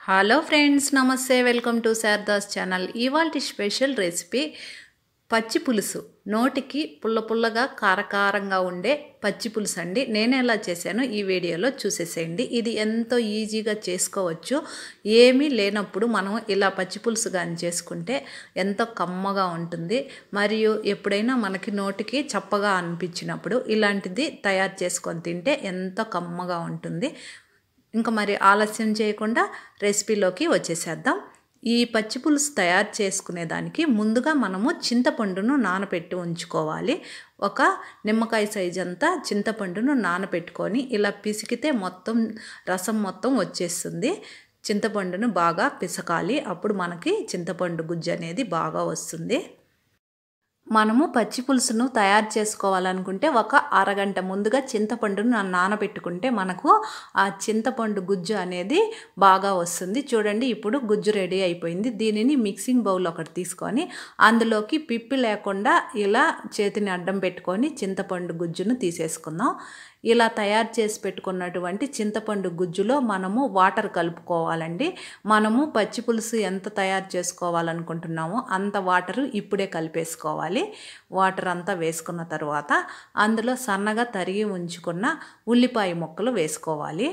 hello friends నమస్తే welcome to Sharada's channel ఇవాళ special recipe పచ్చి పులుసు నోటికి పుల్ల పుల్లగా కారకారంగా ఉండే పచ్చి పులుసు అండి నేను ఎలా చేశానో ఈ వీడియోలో చూసేసేయండి ఇది ఎంతో ఈజీగా చేసుకోవచ్చు ఏమీ లేనప్పుడు మనం ఇలా పచ్చి పులుసు కానీ చేసుకుంటే ఎంతో కమ్మగా ఉంటుంది మరియు ఎప్పుడైనా మనకి నోటికి చప్పగా అనిపించినప్పుడు ఇలాంటిది తయారు చేసుకొని తింటే ఎంతో కమ్మగా ఉంటుంది ఇంకా మరి ఆలస్యం చేయకుండా రెసిపీలోకి వచ్చేసేద్దాం ఈ పచ్చి పులుసు తయారు చేసుకునే దానికి ముందుగా మనము చింతపండును నానబెట్టి ఉంచుకోవాలి ఒక నిమ్మకాయ సైజ్ అంతా చింతపండును నానబెట్టుకొని ఇలా పిసికితే మొత్తం రసం మొత్తం వచ్చేస్తుంది చింతపండును బాగా పిసకాలి అప్పుడు మనకి చింతపండు గుజ్జు అనేది బాగా వస్తుంది మనము పచ్చి పులుసును తయారు చేసుకోవాలనుకుంటే ఒక అరగంట ముందుగా చింతపండును నానబెట్టుకుంటే మనకు ఆ చింతపండు గుజ్జు అనేది బాగా వస్తుంది చూడండి ఇప్పుడు గుజ్జు రెడీ అయిపోయింది దీనిని మిక్సింగ్ బౌల్ ఒకటి తీసుకొని అందులోకి పిప్పి లేకుండా ఇలా చేతిని అడ్డం పెట్టుకొని చింతపండు గుజ్జును తీసేసుకుందాం ఇలా తయారు చేసి పెట్టుకున్నటువంటి చింతపండు గుజ్జులో మనము వాటర్ కలుపుకోవాలండి మనము పచ్చి పులుసు ఎంత తయారు చేసుకోవాలనుకుంటున్నామో అంత వాటరు ఇప్పుడే కలిపేసుకోవాలి వాటర్ అంతా వేసుకున్న తర్వాత అందులో సన్నగా తరిగి ఉంచుకున్న ఉల్లిపాయ ముక్కలు వేసుకోవాలి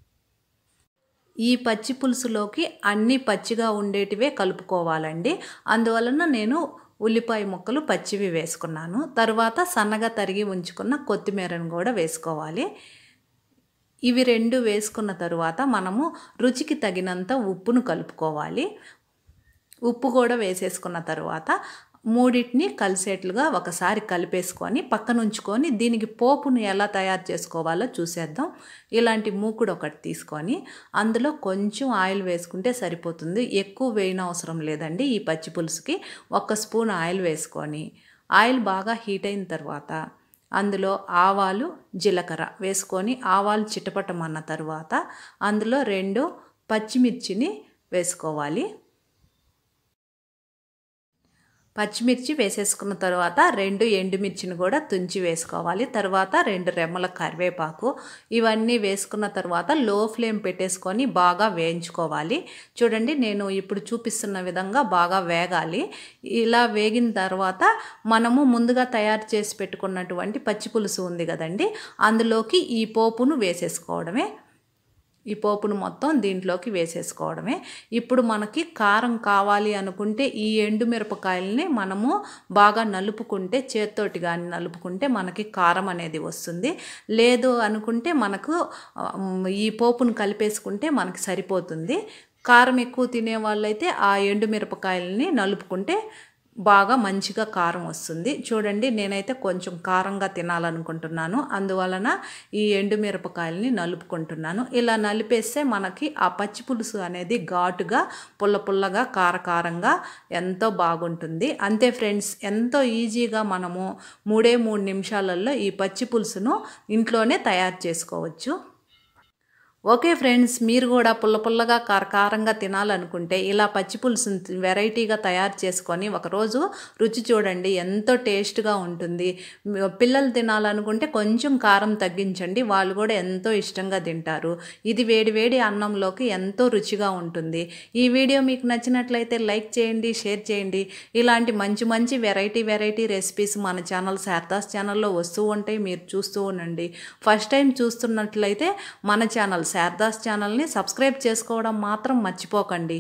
ఈ పచ్చి పులుసులోకి అన్ని పచ్చిగా ఉండేటివే కలుపుకోవాలండి అందువలన నేను ఉల్లిపాయ ముక్కలు పచ్చివి వేసుకున్నాను తర్వాత సన్నగా తరిగి ఉంచుకున్న కొత్తిమీరను కూడా వేసుకోవాలి ఇవి రెండు వేసుకున్న తరువాత మనము రుచికి తగినంత ఉప్పును కలుపుకోవాలి ఉప్పు కూడా వేసేసుకున్న తర్వాత మూడింటిని కలిసేట్లుగా ఒకసారి కలిపేసుకొని పక్కన ఉంచుకొని దీనికి పోపును ఎలా తయారు చేసుకోవాలో చూసేద్దాం ఇలాంటి మూకుడు ఒకటి తీసుకొని అందులో కొంచెం ఆయిల్ వేసుకుంటే సరిపోతుంది ఎక్కువ వేయన అవసరం లేదండి ఈ పచ్చి పులుసుకి ఒక స్పూన్ ఆయిల్ వేసుకొని ఆయిల్ బాగా హీట్ అయిన తర్వాత అందులో ఆవాలు జీలకర్ర వేసుకొని ఆవాలు చిటపటమన్న తర్వాత అందులో రెండు పచ్చిమిర్చిని వేసుకోవాలి పచ్చిమిర్చి వేసేసుకున్న తర్వాత రెండు ఎండుమిర్చిని కూడా తుంచి వేసుకోవాలి తర్వాత రెండు రెమ్మల కరివేపాకు ఇవన్నీ వేసుకున్న తర్వాత లో ఫ్లేమ్ పెట్టేసుకొని బాగా వేయించుకోవాలి చూడండి నేను ఇప్పుడు చూపిస్తున్న విధంగా బాగా వేగాలి ఇలా వేగిన తర్వాత మనము ముందుగా తయారు చేసి పెట్టుకున్నటువంటి పచ్చి పులుసు ఉంది కదండి అందులోకి ఈ పోపును వేసేసుకోవడమే ఈ పోపును మొత్తం దీంట్లోకి వేసేసుకోవడమే ఇప్పుడు మనకి కారం కావాలి అనుకుంటే ఈ ఎండుమిరపకాయలని మనము బాగా నలుపుకుంటే చేత్తోటి కానీ నలుపుకుంటే మనకి కారం అనేది వస్తుంది లేదు అనుకుంటే మనకు ఈ పోపును కలిపేసుకుంటే మనకి సరిపోతుంది కారం ఎక్కువ తినే వాళ్ళైతే ఆ ఎండుమిరపకాయలని నలుపుకుంటే బాగా మంచిగా కారం వస్తుంది చూడండి నేనైతే కొంచెం కారంగా తినాలనుకుంటున్నాను అందువలన ఈ ఎండుమిరపకాయలని నలుపుకుంటున్నాను ఇలా నలిపేస్తే మనకి ఆ పచ్చి పులుసు అనేది ఘాటుగా పుల్ల పుల్లగా కారకారంగా ఎంతో బాగుంటుంది అంతే ఫ్రెండ్స్ ఎంతో ఈజీగా మనము మూడే మూడు నిమిషాలలో ఈ పచ్చి పులుసును ఇంట్లోనే తయారు చేసుకోవచ్చు ఓకే ఫ్రెండ్స్ మీరు కూడా పుల్ల పుల్లగా కారకారంగా తినాలనుకుంటే ఇలా పచ్చి పులుసుని వెరైటీగా తయారు చేసుకొని ఒకరోజు రుచి చూడండి ఎంతో టేస్ట్గా ఉంటుంది పిల్లలు తినాలనుకుంటే కొంచెం కారం తగ్గించండి వాళ్ళు కూడా ఎంతో ఇష్టంగా తింటారు ఇది వేడి వేడి అన్నంలోకి ఎంతో రుచిగా ఉంటుంది ఈ వీడియో మీకు నచ్చినట్లయితే లైక్ చేయండి షేర్ చేయండి ఇలాంటి మంచి మంచి వెరైటీ వెరైటీ రెసిపీస్ మన ఛానల్ శారదాస్ ఛానల్లో వస్తూ ఉంటాయి మీరు చూస్తూ ఉండండి ఫస్ట్ టైం చూస్తున్నట్లయితే మన ఛానల్ శారదాస్ ఛానల్ని సబ్స్క్రైబ్ చేసుకోవడం మాత్రం మర్చిపోకండి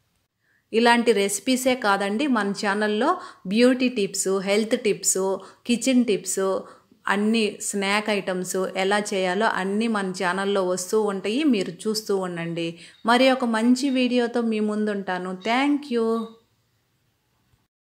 ఇలాంటి రెసిపీసే కాదండి మన ఛానల్లో beauty tips health tips kitchen tips అన్ని స్నాక్ ఐటమ్స్ ఎలా చేయాలో అన్నీ మన ఛానల్లో వస్తూ ఉంటాయి మీరు చూస్తూ ఉండండి మరి ఒక మంచి వీడియోతో మీ ముందుంటాను థ్యాంక్ యూ